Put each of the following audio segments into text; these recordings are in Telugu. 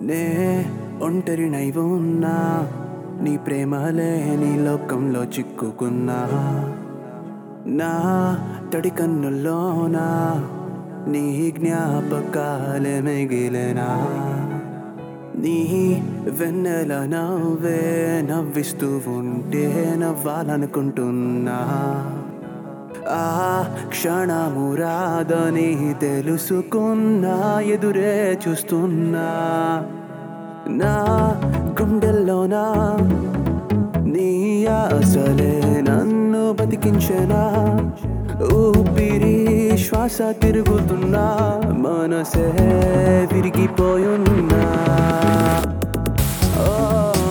నే ఒంటరినై ఉన్నా నీ ప్రేమ లేని లోకంలో చిక్కుకున్నా నా తడి కన్నుల్లోనా నీ జ్ఞాపకాలే మిగిలినా నీ వెన్నెల నవ్వే నవ్విస్తూ ఉంటే నవ్వాలనుకుంటున్నా ఆ క్షణము రాదని తెలుసుకున్నా ఎదురే చూస్తున్నా నా గుండెల్లోనా నీ ఆశలే నన్ను బతికించెనా ఊపిరి శ్వాస తిరుగుతున్నా మనసే విరిగిపోయున్నా ఓ,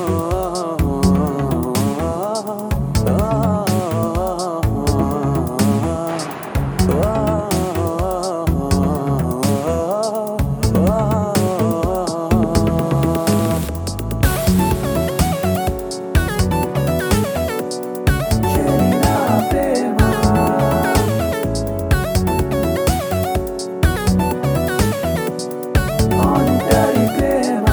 ఒంటరి ప్రేమ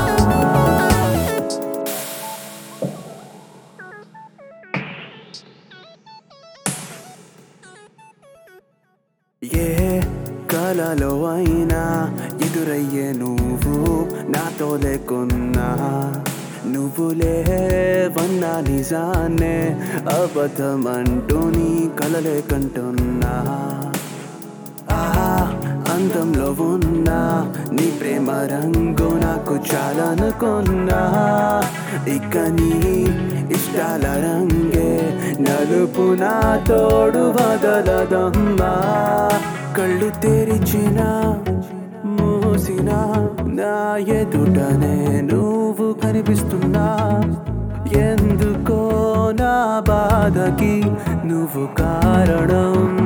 ఏ కలలో అయినా ఎదురయ్యే నువ్వు నాతో లేకున్నా నువ్వు లేవన్నా నిజాన్నే అబద్ధమంటూ నీ కలలే కంటున్నా ఆ అంతంలో ఉన్న నీ ప్రేమ రంగు నాకు చాలా అనుకున్నా ఇక నీ ఇష్టాల రంగే నలుపు నా తోడు వదలదమ్మా కళ్ళు తెరిచిన మూసిన నా ఎదుటనే నువ్వు కనిపిస్తున్నా ఎందుకో నా బాధకి నువ్వు కారణం